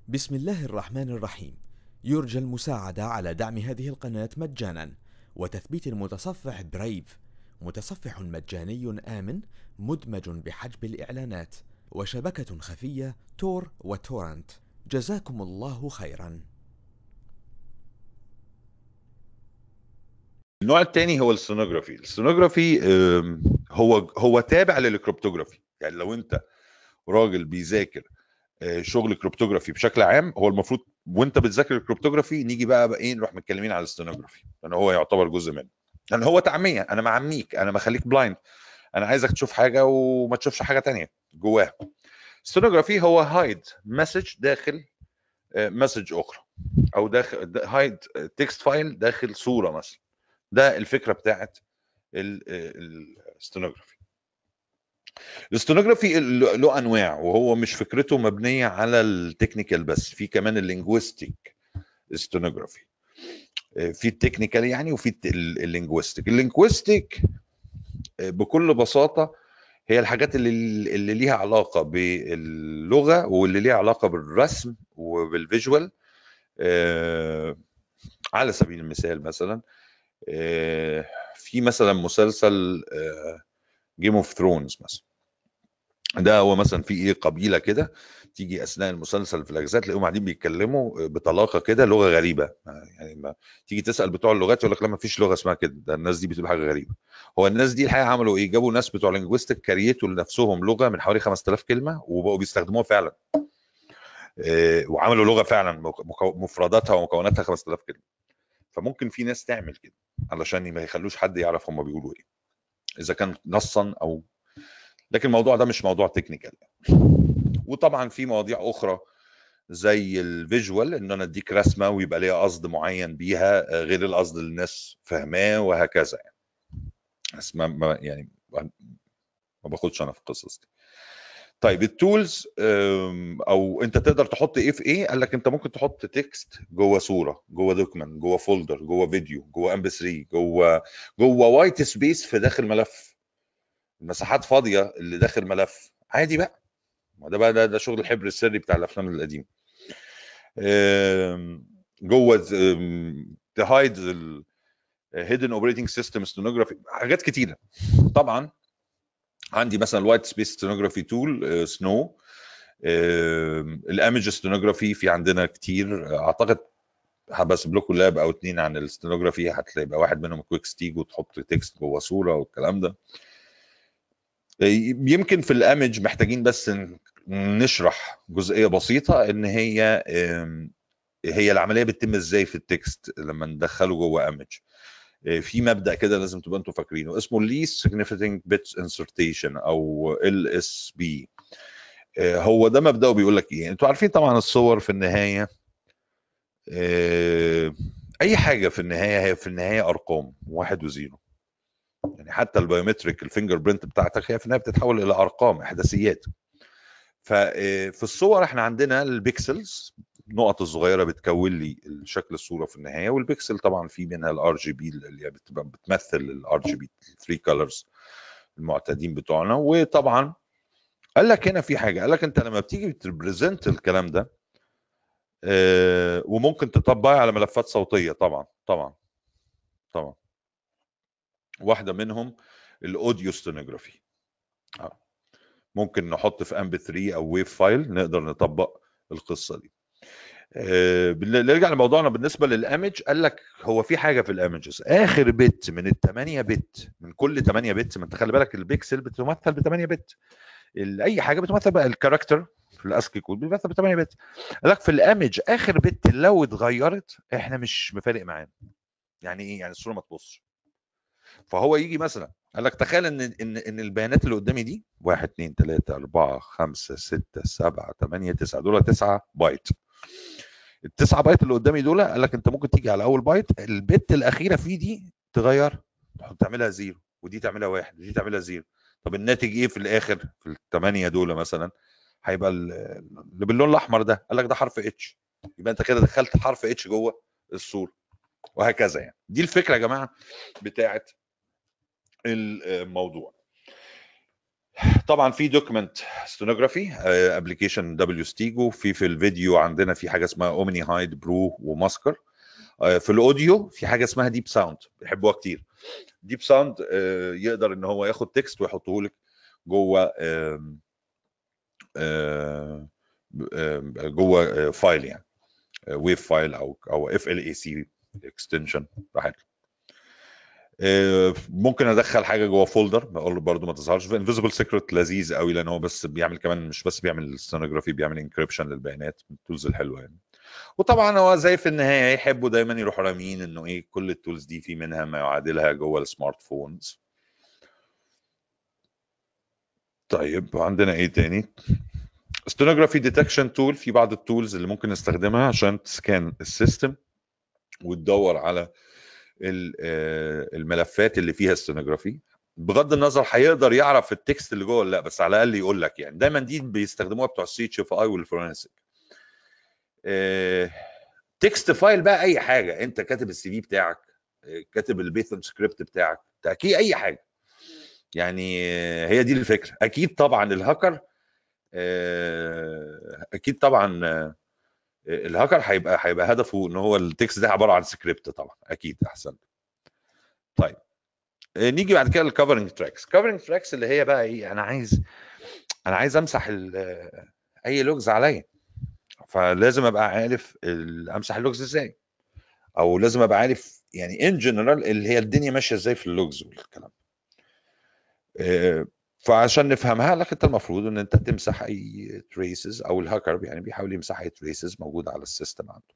بسم الله الرحمن الرحيم يرجى المساعدة على دعم هذه القناة مجانا وتثبيت المتصفح برايف متصفح مجاني آمن مدمج بحجب الإعلانات وشبكة خفية تور وتورنت جزاكم الله خيرا النوع الثاني هو السونوجرافي السونوجرافي آم، هو هو تابع للكريبتوجرافي يعني لو انت راجل بيذاكر آه، شغل كريبتوجرافي بشكل عام هو المفروض وانت بتذاكر الكريبتوجرافي نيجي بقى, بقى ايه نروح متكلمين على الستينوجرافي لان هو يعتبر جزء منه لان هو تعميه انا معميك انا بخليك بلايند انا عايزك تشوف حاجه وما تشوفش حاجه تانية جواها ستينوجرافي هو هايد مسج داخل مسج اخرى او داخل هايد تكست فايل داخل صوره مثلا ده الفكره بتاعت الستينوجرافي الاستونوجرافي له له انواع وهو مش فكرته مبنيه على التكنيكال بس في كمان اللينجويستيك استونوجرافي في التكنيكال يعني وفي اللينجويستيك اللينجويستيك بكل بساطه هي الحاجات اللي اللي ليها علاقه باللغه واللي ليها علاقه بالرسم وبالفيجوال آه، على سبيل المثال مثلا آه، في مثلا مسلسل جيم اوف ثرونز مثلا ده هو مثلا في ايه قبيله كده تيجي اثناء المسلسل في الاجزاء تلاقيهم قاعدين بيتكلموا بطلاقه كده لغه غريبه يعني ما تيجي تسال بتوع اللغات يقول لك لا ما فيش لغه اسمها كده ده الناس دي بتقول حاجه غريبه هو الناس دي الحقيقه عملوا ايه جابوا ناس بتوع لينجويستيك كريتوا لنفسهم لغه من حوالي 5000 كلمه وبقوا بيستخدموها فعلا إيه، وعملوا لغه فعلا مكو- مفرداتها ومكوناتها 5000 كلمه فممكن في ناس تعمل كده علشان ما يخلوش حد يعرف هم بيقولوا ايه اذا كان نصا او لكن الموضوع ده مش موضوع تكنيكال وطبعا في مواضيع اخرى زي الفيجوال ان انا اديك رسمه ويبقى ليها قصد معين بيها آه، غير القصد اللي الناس فاهماه وهكذا يعني بس ما ما- يعني ما باخدش انا في القصص دي طيب التولز أم، او انت تقدر تحط ايه في ايه قال لك انت ممكن تحط تكست جوه صوره جوه دوكمنت جوه فولدر جوه فيديو جوه ام بي 3 جوه جوه وايت سبيس في داخل ملف المساحات فاضيه اللي داخل ملف عادي بقى ما ده بقى ده, ده شغل الحبر السري بتاع الافلام القديمه أم، جوه تهايد هيدن اوبريتنج سيستم ستينوجرافي حاجات كتيره طبعا عندي مثلا الوايت سبيس ستينوجرافي تول سنو الايمج ستينوجرافي في عندنا كتير اعتقد هبسيب لكم لاب او اتنين عن الستينوجرافي هتلاقي يبقى واحد منهم كويك ستيج وتحط تكست جوه صوره والكلام ده يمكن في الايمج محتاجين بس ن- نشرح جزئيه بسيطه ان هي آم، هي العمليه بتتم ازاي في التكست لما ندخله جوه ايمج في مبدا كده لازم تبقى انتوا فاكرينه اسمه least significant bits insertion او ال اس بي هو ده مبداه بيقول لك ايه انتوا عارفين طبعا الصور في النهايه آه، اي حاجه في النهايه هي في النهايه ارقام واحد وزيرو يعني حتى البيومتريك الفينجر برنت بتاعتك هي في النهايه بتتحول الى ارقام احداثيات ففي الصور احنا عندنا البيكسلز النقط الصغيره بتكون لي شكل الصوره في النهايه والبيكسل طبعا في منها الار جي بي اللي هي بتبقى بتمثل الار جي بي 3 كلرز المعتادين بتوعنا وطبعا قال لك هنا في حاجه قال لك انت لما بتيجي بتريبريزنت الكلام ده آه، وممكن تطبقها على ملفات صوتيه طبعا طبعا طبعا واحده منهم الاوديو ستينوجرافي ممكن نحط في ام بي 3 او ويف فايل نقدر نطبق القصه دي آه، بن- نرجع لموضوعنا بالنسبه للايمج قال لك هو في حاجه في الايمجز اخر بت من ال 8 بت من كل 8 بت ما انت خلي بالك البيكسل بتمثل ب 8 بت ال- اي حاجه بتمثل بقى الكاركتر في الاسكي كود بيمثل ب 8 بت قال لك في الايمج اخر بت لو اتغيرت احنا مش مفارق معانا يعني ايه يعني الصوره ما تبصش فهو يجي مثلا قال لك تخيل ان ان ان البيانات اللي قدامي دي 1 2 3 4 5 6 7 8 9 دول 9 بايت التسعة بايت اللي قدامي دول قال لك انت ممكن تيجي على اول بايت البت الاخيره فيه دي تغير تعملها زيرو ودي تعملها واحد ودي تعملها زيرو طب الناتج ايه في الاخر في الثمانيه دول مثلا هيبقى ال- اللي باللون الاحمر ده قال لك ده حرف اتش يبقى انت كده دخلت حرف اتش جوه الصوره وهكذا يعني دي الفكره يا جماعه بتاعت الموضوع طبعا في دوكيمنت ستينوجرافي ابلكيشن دبليو ستيجو في في الفيديو عندنا في حاجه اسمها اومني هايد برو وماسكر في الاوديو في حاجه اسمها ديب ساوند بيحبوها كتير ديب ساوند يقدر ان هو ياخد تكست ويحطه لك جوه جوه فايل يعني ويف فايل او او اف ال اي سي اكستنشن براحتك ممكن ادخل حاجه جوه فولدر بقول برضه ما تظهرش في انفيزبل سيكريت لذيذ قوي لان هو بس بيعمل كمان مش بس بيعمل ستينوجرافي بيعمل انكريبشن للبيانات من التولز الحلوه يعني وطبعا هو زي في النهايه يحبوا دايما يروحوا رامين انه ايه كل التولز دي في منها ما يعادلها جوه السمارت فونز طيب عندنا ايه تاني ستينوجرافي ديتكشن تول في بعض التولز اللي ممكن نستخدمها عشان تسكان السيستم وتدور على الملفات اللي فيها ستينوجرافي بغض النظر هيقدر يعرف التكست اللي جوه ولا لا بس على الاقل يقول لك يعني دايما دي بيستخدموها بتوع السي اتش اف اي والفورنسيك تكست فايل بقى اي حاجه انت كاتب السي في بتاعك كاتب البيثون سكريبت بتاعك تحكيه اي حاجه يعني هي دي الفكره اكيد طبعا الهاكر اكيد طبعا الهاكر هيبقى هيبقى هدفه ان هو التكست ده عباره عن سكريبت طبعا اكيد احسن طيب نيجي بعد كده للكفرنج تراكس كفرنج تراكس اللي هي بقى ايه انا عايز انا عايز امسح اي لوجز عليا فلازم ابقى عارف امسح اللوجز ازاي او لازم ابقى عارف يعني ان جنرال اللي هي الدنيا ماشيه ازاي في اللوجز والكلام فعشان نفهمها لك انت المفروض ان انت تمسح اي تريسز او الهاكر يعني بيحاول يمسح اي تريسز موجوده على السيستم عنده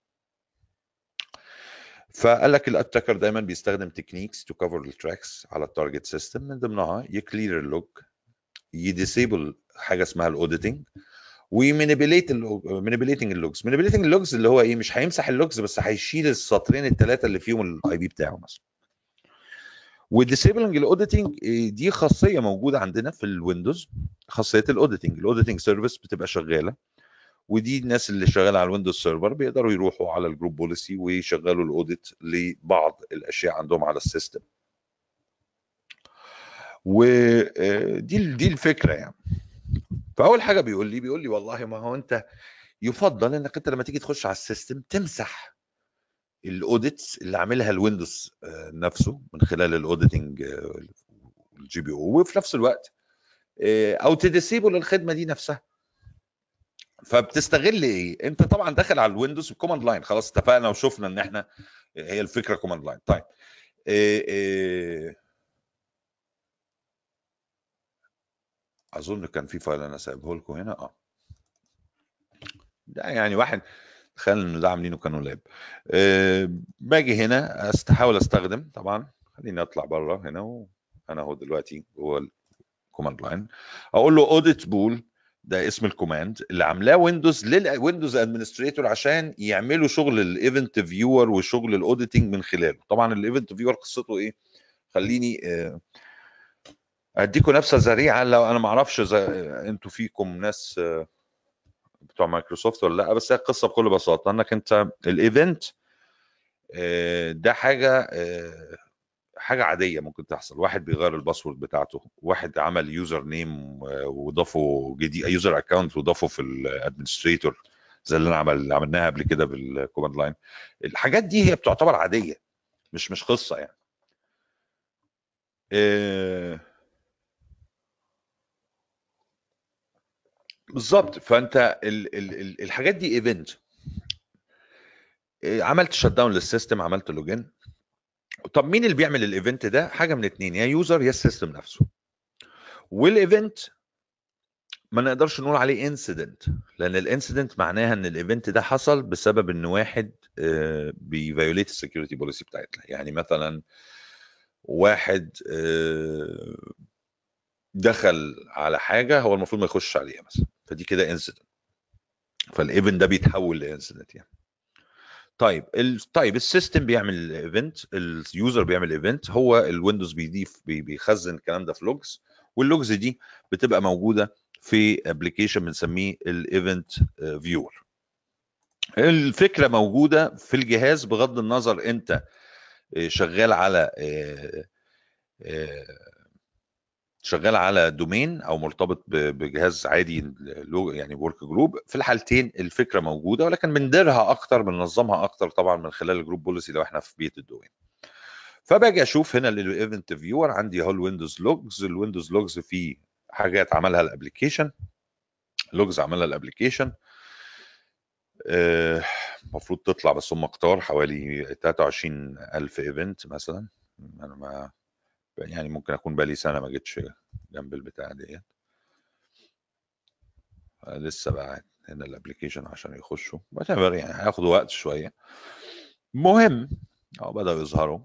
فقال لك الاتاكر دايما بيستخدم تكنيكس تو كفر التراكس على التارجت سيستم من ضمنها يكلير اللوج يديسيبل حاجه اسمها الاوديتنج ومانيبيليت مانيبيليتنج اللوجز مانيبيليتنج اللوجز اللي هو ايه مش هيمسح اللوجز بس هيشيل السطرين الثلاثه اللي فيهم الاي بي بتاعه مثلا والديسيبلنج الاوديتنج دي خاصيه موجوده عندنا في الويندوز خاصيه الاوديتنج الاوديتنج سيرفيس بتبقى شغاله ودي الناس اللي شغاله على الويندوز سيرفر بيقدروا يروحوا على الجروب بوليسي ويشغلوا الاوديت لبعض الاشياء عندهم على السيستم ودي دي الفكره يعني فاول حاجه بيقول لي بيقول لي والله ما هو انت يفضل انك انت لما تيجي تخش على السيستم تمسح الاوديتس اللي عاملها الويندوز نفسه من خلال الاوديتنج الجي بي او وفي نفس الوقت او تديسيبل الخدمه دي نفسها فبتستغل ايه انت طبعا داخل على الويندوز بكوماند لاين خلاص اتفقنا وشفنا ان احنا هي الفكره كوماند لاين طيب إيه إيه اظن كان في فايل انا سايبه لكم هنا اه ده يعني واحد تخيل انه ده عاملينه كانوا لاب أه باجي هنا استحاول استخدم طبعا خليني اطلع بره هنا وانا اهو دلوقتي جوه الكوماند لاين اقول له اوديت بول ده اسم الكوماند اللي عاملاه ويندوز للويندوز ادمنستريتور عشان يعملوا شغل الايفنت فيور وشغل الاوديتنج من خلاله طبعا الايفنت فيور قصته ايه خليني أه اديكم نبذه سريعه لو انا ما اعرفش انتوا فيكم ناس بتوع مايكروسوفت ولا لا بس هي القصه بكل بساطه انك انت الايفنت ده حاجه حاجه عاديه ممكن تحصل واحد بيغير الباسورد بتاعته واحد عمل يوزر نيم وضافه جديد يوزر اكونت وضافه في الادمنستريتور زي اللي انا عمل عملناها قبل كده بالكوماند لاين الحاجات دي هي بتعتبر عاديه مش مش قصه يعني بالظبط فانت ال ال ال الحاجات دي ايفنت عملت شت داون للسيستم عملت لوجين طب مين اللي بيعمل الايفنت ده حاجه من اتنين يا يوزر يا السيستم نفسه والايفنت ما نقدرش نقول عليه انسيدنت لان الانسيدنت معناها ان الايفنت ده حصل بسبب ان واحد بيفيوليت السكيورتي بوليسي بتاعتنا يعني مثلا واحد دخل على حاجه هو المفروض ما يخش عليها مثلا فدي كده انسيدنت فالايفنت ده بيتحول لانسيدنت يعني طيب ال... طيب السيستم بيعمل ايفنت اليوزر بيعمل ايفنت هو الويندوز بيضيف بي... بيخزن الكلام ده في لوجز واللوجز دي بتبقى موجوده في ابلكيشن بنسميه الايفنت فيور الفكره موجوده في الجهاز بغض النظر انت شغال على شغال على دومين او مرتبط بجهاز عادي يعني ورك جروب في الحالتين الفكره موجوده ولكن بنديرها اكتر بننظمها اكتر طبعا من خلال الجروب بوليسي لو احنا في بيت الدومين فباجي اشوف هنا الايفنت فيور عندي اهو الويندوز لوجز الويندوز لوجز فيه حاجات عملها الابلكيشن لوجز عملها الابلكيشن المفروض آه تطلع بس هم كتار حوالي 23000 ايفنت مثلا انا ما يعني ممكن اكون بقالي سنه ما جيتش جنب البتاع ديت لسه بقى هنا الابلكيشن عشان يخشوا يعني هياخدوا وقت شويه مهم اه بداوا يظهروا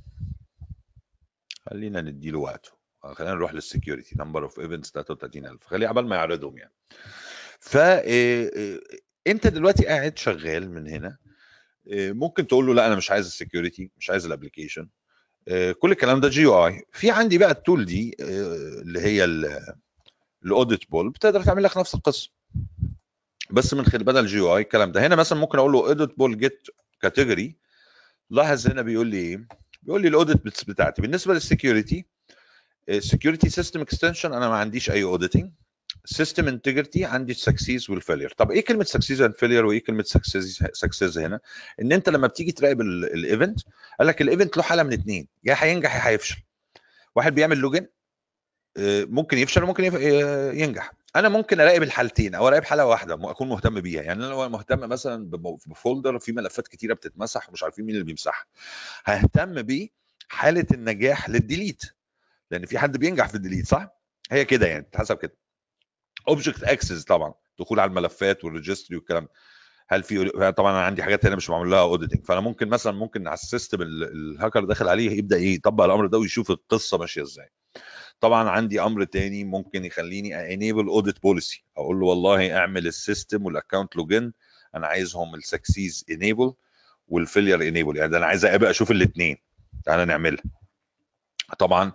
خلينا نديله وقته خلينا نروح للسكيورتي نمبر اوف ايفنتس 33000 خليه عبال ما يعرضهم يعني ف انت دلوقتي قاعد شغال من هنا ممكن تقول له لا انا مش عايز السكيورتي مش عايز الابلكيشن كل الكلام ده جي يو اي في عندي بقى التول دي اللي هي الاوديت بول بتقدر تعمل لك نفس القصه بس من خلال بدل جي يو اي الكلام ده هنا مثلا ممكن اقول له اوديت بول جيت كاتيجوري لاحظ هنا بيقول لي ايه بيقول لي الاوديت بتاعتي بالنسبه للسكيورتي السكيورتي سيستم اكستنشن انا ما عنديش اي اوديتنج سيستم انتجرتي عندي السكسيز والفيلير طب ايه كلمه سكسيز اند فيلير وايه كلمه سكسيز سكسيز هنا ان انت لما بتيجي تراقب الايفنت قال لك الايفنت له حاله من اثنين يا هينجح يا هيفشل واحد بيعمل لوجن ممكن يفشل وممكن ينجح انا ممكن اراقب الحالتين او اراقب حاله واحده اكون مهتم بيها يعني انا لو مهتم مثلا بفولدر في ملفات كتيره بتتمسح ومش عارفين مين اللي بيمسحها ههتم بحاله النجاح للديليت لان في حد بينجح في الديليت صح هي كده يعني تحسب كده اوبجكت اكسس طبعا دخول على الملفات والريجستري والكلام هل في طبعا انا عندي حاجات هنا مش معمول لها اوديتنج فانا ممكن مثلا ممكن على السيستم الهاكر داخل عليه يبدا يطبق الامر ده ويشوف القصه ماشيه ازاي طبعا عندي امر تاني ممكن يخليني انيبل اوديت بوليسي اقول له والله اعمل السيستم والاكونت لوجن انا عايزهم السكسيز انيبل والفيلير انيبل يعني ده انا عايز ابقى اشوف الاثنين تعالى نعملها طبعا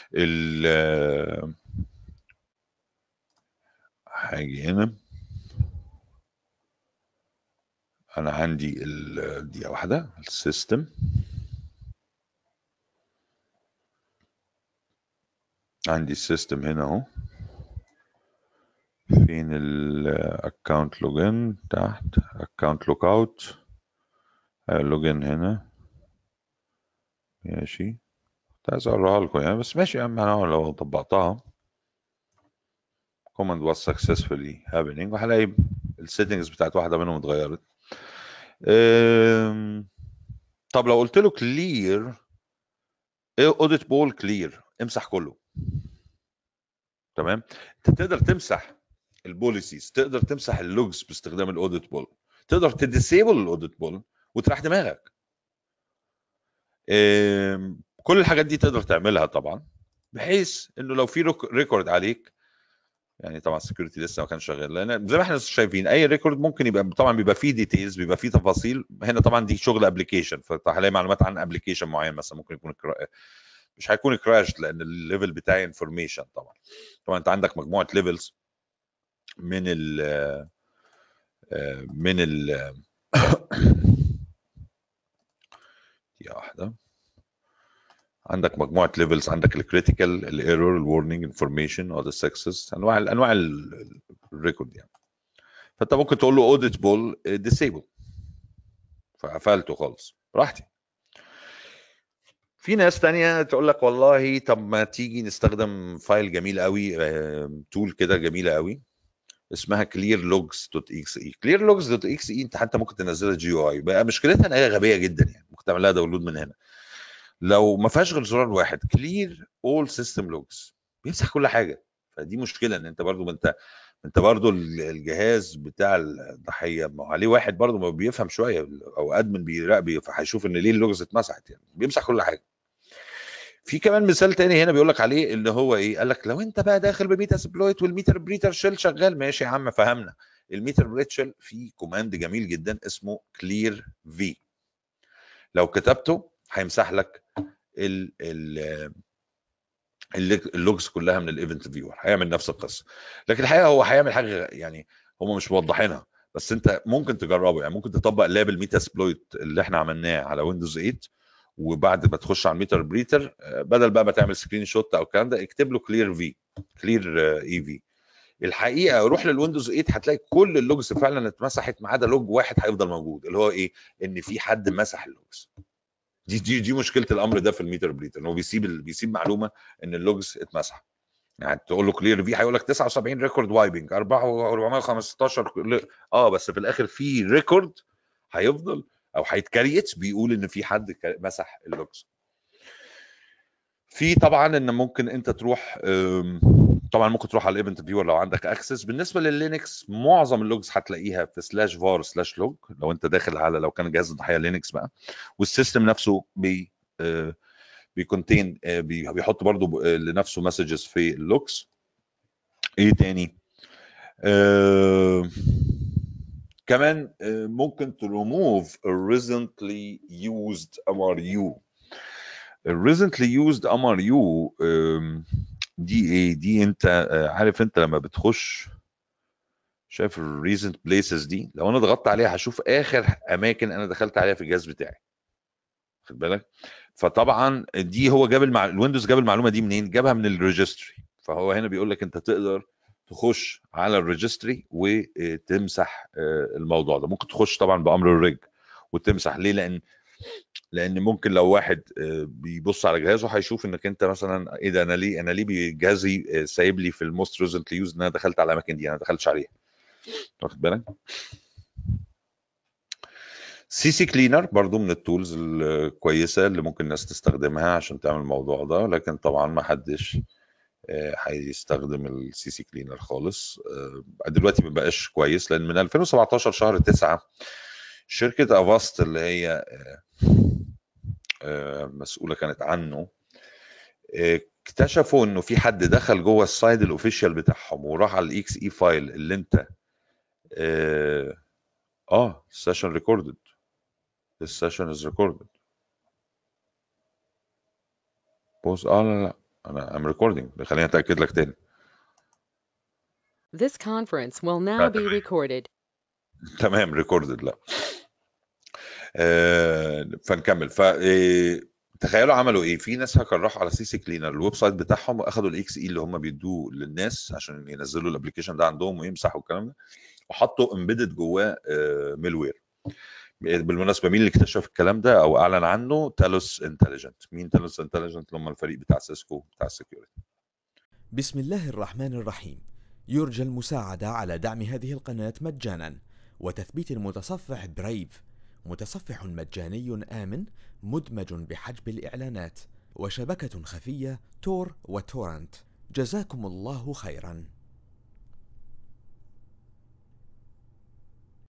ال هاجي هنا انا عندي دقيقه واحده السيستم عندي السيستم هنا اهو فين الاكونت لوجن تحت اكونت لوك اوت لوجن هنا ماشي كنت عايز اقراها لكم يعني بس ماشي يا عم انا لو طبقتها command was successfully happening وهلاقي السيتنجز بتاعت واحده منهم اتغيرت طب لو قلت له clear audit ball clear امسح كله تمام انت تقدر تمسح البوليسيز تقدر تمسح اللوجز باستخدام الاوديت بول تقدر تديسيبل الاوديت بول وتريح دماغك كل الحاجات دي تقدر تعملها طبعا بحيث انه لو في ريكورد عليك يعني طبعا السكيورتي لسه ما كانش شغال لان زي ما احنا شايفين اي ريكورد ممكن يبقى طبعا بيبقى فيه ديتيلز بيبقى فيه تفاصيل هنا طبعا دي شغل ابلكيشن فهلاقي معلومات عن ابلكيشن معين مثلا ممكن يكون مش هيكون كراش لان الليفل بتاعي انفورميشن طبعا طبعا انت عندك مجموعه ليفلز من ال من ال دي واحده عندك مجموعه ليفلز عندك الكريتيكال الايرور الورنينج انفورميشن او السكسس انواع انواع الريكورد يعني فانت ممكن تقول له اوديت بول ديسيبل فقفلته خالص براحتي في ناس تانية تقول لك والله طب ما تيجي نستخدم فايل جميل قوي تول كده جميله قوي اسمها كلير لوجز دوت اكس اي كلير لوجز دوت اكس اي انت حتى ممكن تنزلها جي او اي بقى مشكلتها ان هي غبيه جدا يعني ممكن تعمل لها داونلود من هنا لو ما فيهاش غير زرار واحد كلير اول سيستم لوجز بيمسح كل حاجه فدي مشكله ان انت برضو ما انت انت برضو الجهاز بتاع الضحيه ما هو عليه واحد برضو ما بيفهم شويه او ادمن بيراقب فهيشوف ان ليه اللوجز اتمسحت يعني بيمسح كل حاجه في كمان مثال تاني هنا بيقول لك عليه اللي هو ايه قال لك لو انت بقى داخل بميتا سبلويت والميتر بريتر شيل شغال ماشي يا عم فهمنا الميتر بريت شيل في كوماند جميل جدا اسمه كلير في لو كتبته هيمسح لك ال ال اللوجز كلها من الايفنت فيور هيعمل نفس القصه لكن الحقيقه هو هيعمل حاجه يعني هم مش موضحينها بس انت ممكن تجربه يعني ممكن تطبق لاب الميتا سبلويت اللي احنا عملناه على ويندوز 8 وبعد ما تخش على الميتر بريتر آه، بدل بقى ما تعمل سكرين شوت او الكلام ده اكتب له كلير في كلير اي في الحقيقه روح للويندوز 8 هتلاقي كل اللوجز فعلا اتمسحت ما عدا لوج واحد هيفضل موجود اللي هو ايه ان في حد مسح اللوجز دي دي دي مشكله الامر ده في الميتر بريتر ان هو بيسيب ال- بيسيب معلومه ان اللوجز اتمسح يعني تقول له كلير في هيقول لك 79 ريكورد وايبنج 415 اه بس في الاخر في ريكورد هيفضل او هيتكريت بيقول ان في حد ك- مسح اللوجز في طبعا ان ممكن انت تروح أم، طبعا ممكن تروح على الايفنت فيور لو عندك اكسس بالنسبه لللينكس معظم اللوجز هتلاقيها في سلاش فار سلاش لوج لو انت داخل على لو كان جهاز الضحيه لينكس بقى والسيستم نفسه بي آه، بيكونتين آه، بي- بيحط برضو آه، لنفسه مسجز في اللوكس ايه تاني آه، كمان آه، ممكن تريموف recently used MRU recently used MRU آم، دي ايه دي انت آه، عارف انت لما بتخش شايف الريزنت بليسز دي لو انا ضغطت عليها هشوف اخر اماكن انا دخلت عليها في الجهاز بتاعي خد بالك فطبعا دي هو جاب المع... الويندوز جاب المعلومه دي منين جابها من الريجستري فهو هنا بيقول لك انت تقدر تخش على الريجستري وتمسح آه، الموضوع ده ممكن تخش طبعا بامر الريج وتمسح ليه لان لان ممكن لو واحد آه، بيبص على جهازه هيشوف انك انت مثلا ايه ده انا ليه انا ليه جهازي آه، سايب لي في الموست ريزنتلي يوز ان انا دخلت على الاماكن دي انا ما دخلتش عليها واخد بالك سي سي كلينر برضو من التولز الكويسه اللي ممكن الناس تستخدمها عشان تعمل الموضوع ده لكن طبعا ما حدش آه، هيستخدم السي سي كلينر خالص آه، دلوقتي ما بقاش كويس لان من 2017 شهر 9 شركه افاست اللي هي آه، آه، مسؤوله كانت عنه آه، اكتشفوا انه في حد دخل جوه السايد الاوفيشال بتاعهم وراح على الاكس اي فايل اللي انت اه اه السيشن ريكوردد السيشن از ريكوردد بص اه لا لا انا ام ريكوردنج خليني اتاكد لك تاني This conference will now لا be تمام recorded. تمام ريكوردد لا آه فنكمل ف آه، تخيلوا عملوا ايه في ناس هاكر راحوا على سي سي كلينر الويب سايت بتاعهم واخدوا الاكس اي اللي هم بيدوه للناس عشان ينزلوا الابلكيشن ده عندهم ويمسحوا الكلام ده وحطوا امبيدد جواه ميلوير بالمناسبه مين اللي اكتشف الكلام ده او اعلن عنه تالوس انتليجنت مين تالوس انتليجنت اللي هم الفريق بتاع سيسكو بتاع السكيورتي بسم الله الرحمن الرحيم يرجى المساعدة على دعم هذه القناة مجانا وتثبيت المتصفح برايف متصفح مجاني آمن مدمج بحجب الإعلانات وشبكة خفية تور وتورنت جزاكم الله خيرا